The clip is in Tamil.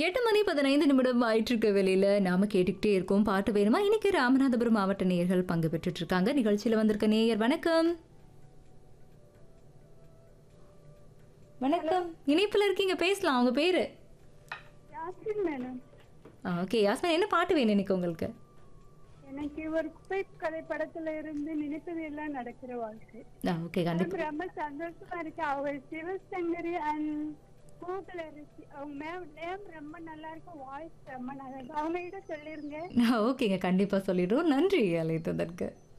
எட்டு மணி பதினைந்து நிமிடம் ஆயிட்டு இருக்க வெளியில நாம கேட்டுக்கிட்டே இருக்கோம் பாட்டு வேணுமா இன்னைக்கு ராமநாதபுரம் மாவட்ட நேயர்கள் பங்கு பெற்றுட்டு இருக்காங்க நிகழ்ச்சியில வந்திருக்க நேயர் வணக்கம் வணக்கம் இணைப்புல இருக்கீங்க பேசலாம் உங்க பேரு யாஸ்மின் மேடம் ஓகே யாஸ்மின் என்ன பாட்டு வேணும் இன்னைக்கு உங்களுக்கு எனக்கு ஒரு குப்பை கதை படத்துல இருந்து நினைத்தது எல்லாம் நடக்கிற வாழ்க்கை ஓகே கண்டிப்பா எனக்கு ரொம்ப சந்தோஷமா இருக்கு அவங்க சிவசங்கரி அண்ட் கூகுள் ரிஷி அவங்க மேம் நேம் ரொம்ப நல்லா இருக்கு வாய்ஸ் ரொம்ப நல்லா இருக்கு அவங்க கிட்ட சொல்லிருங்க ஓகேங்க கண்டிப்பா சொல்லிடுவோம் நன்றி அழைத்ததற்கு